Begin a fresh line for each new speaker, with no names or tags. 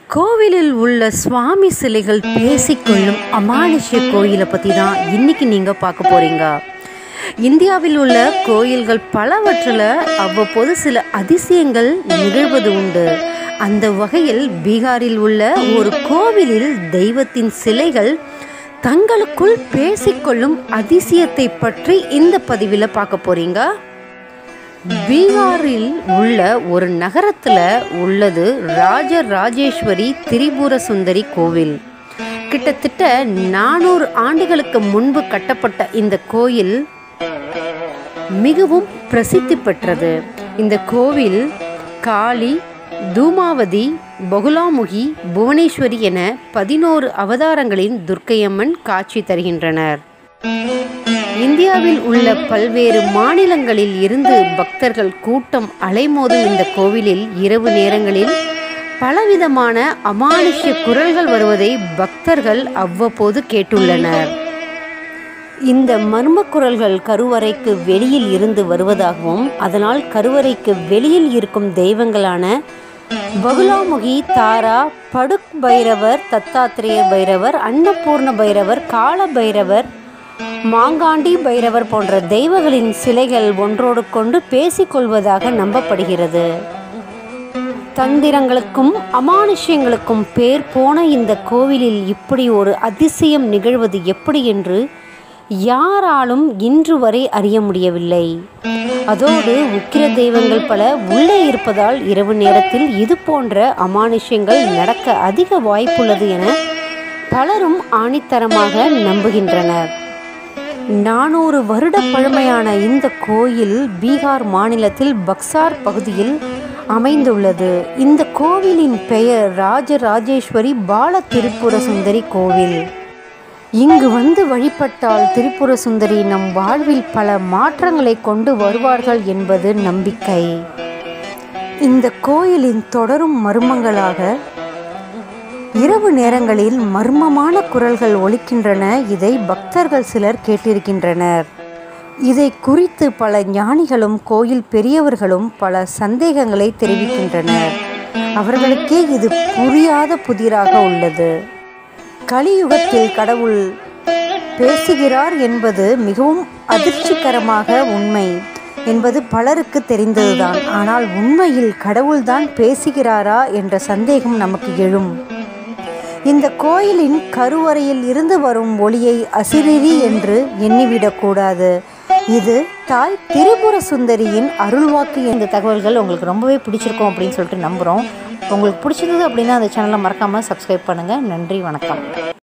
கோவிலில் உள்ள சுவாமி சிலைகள் பேசிக்கொள்ளும் அமானுஷ்ய கோயிலை பற்றி தான் இன்னைக்கு நீங்கள் பார்க்க போறீங்க இந்தியாவில் உள்ள கோயில்கள் பலவற்றில் அவ்வப்போது சில அதிசயங்கள் நிகழ்வது உண்டு அந்த வகையில் பீகாரில் உள்ள ஒரு கோவிலில் தெய்வத்தின் சிலைகள் தங்களுக்குள் பேசிக்கொள்ளும் அதிசயத்தை பற்றி இந்த பதிவில் பார்க்க போறீங்க பீகாரில் உள்ள ஒரு நகரத்தில் உள்ளது ராஜ ராஜேஸ்வரி திரிபுர சுந்தரி கோவில் கிட்டத்தட்ட நானூறு ஆண்டுகளுக்கு முன்பு கட்டப்பட்ட இந்த கோயில் மிகவும் பிரசித்தி பெற்றது இந்த கோவில் காளி தூமாவதி பகுலாமுகி புவனேஸ்வரி என பதினோரு அவதாரங்களின் துர்க்கையம்மன் காட்சி தருகின்றனர் இந்தியாவில் உள்ள பல்வேறு மாநிலங்களில் இருந்து பக்தர்கள் கூட்டம் அலைமோதும் இந்த கோவிலில் இரவு நேரங்களில் பலவிதமான அமானுஷ்ய குரல்கள் வருவதை பக்தர்கள் அவ்வப்போது கேட்டுள்ளனர் இந்த மர்ம குரல்கள் கருவறைக்கு வெளியில் இருந்து வருவதாகவும் அதனால் கருவறைக்கு வெளியில் இருக்கும் தெய்வங்களான பகுலாமுகி தாரா படுக் பைரவர் தத்தாத்திரேயர் பைரவர் அன்னபூர்ண பைரவர் கால பைரவர் மாங்காண்டி பைரவர் போன்ற தெய்வங்களின் சிலைகள் ஒன்றோடு கொண்டு பேசிக்கொள்வதாக நம்பப்படுகிறது தந்திரங்களுக்கும் அமானுஷ்யங்களுக்கும் பேர் போன இந்த கோவிலில் இப்படி ஒரு அதிசயம் நிகழ்வது எப்படி என்று யாராலும் இன்று வரை அறிய முடியவில்லை அதோடு உக்கிர தெய்வங்கள் பல உள்ளே இருப்பதால் இரவு நேரத்தில் இது போன்ற அமானுஷ்யங்கள் நடக்க அதிக வாய்ப்புள்ளது என பலரும் ஆணித்தரமாக நம்புகின்றனர் நானூறு வருட பழமையான இந்த கோயில் பீகார் மாநிலத்தில் பக்சார் பகுதியில் அமைந்துள்ளது இந்த கோவிலின் பெயர் ராஜராஜேஸ்வரி பால திரிபுர சுந்தரி கோவில் இங்கு வந்து வழிபட்டால் திரிபுர சுந்தரி நம் வாழ்வில் பல மாற்றங்களை கொண்டு வருவார்கள் என்பது நம்பிக்கை இந்த கோயிலின் தொடரும் மர்மங்களாக இரவு நேரங்களில் மர்மமான குரல்கள் ஒலிக்கின்றன இதை பக்தர்கள் சிலர் கேட்டிருக்கின்றனர் இதை குறித்து பல ஞானிகளும் கோயில் பெரியவர்களும் பல சந்தேகங்களை தெரிவிக்கின்றனர் அவர்களுக்கே இது புரியாத புதிராக உள்ளது கலியுகத்தில் கடவுள் பேசுகிறார் என்பது மிகவும் அதிர்ச்சிகரமாக உண்மை என்பது பலருக்கு தெரிந்ததுதான் ஆனால் உண்மையில் கடவுள்தான் பேசுகிறாரா என்ற சந்தேகம் நமக்கு எழும் இந்த கோயிலின் கருவறையில் இருந்து வரும் ஒளியை அசிரிரி என்று எண்ணிவிடக்கூடாது இது தாய் திரிபுர சுந்தரியின் அருள்வாக்கு இந்த தகவல்கள் உங்களுக்கு ரொம்பவே பிடிச்சிருக்கும் அப்படின்னு சொல்லிட்டு நம்புகிறோம் உங்களுக்கு பிடிச்சிருந்தது அப்படின்னா அந்த சேனலை மறக்காமல் சப்ஸ்கிரைப் பண்ணுங்கள் நன்றி வணக்கம்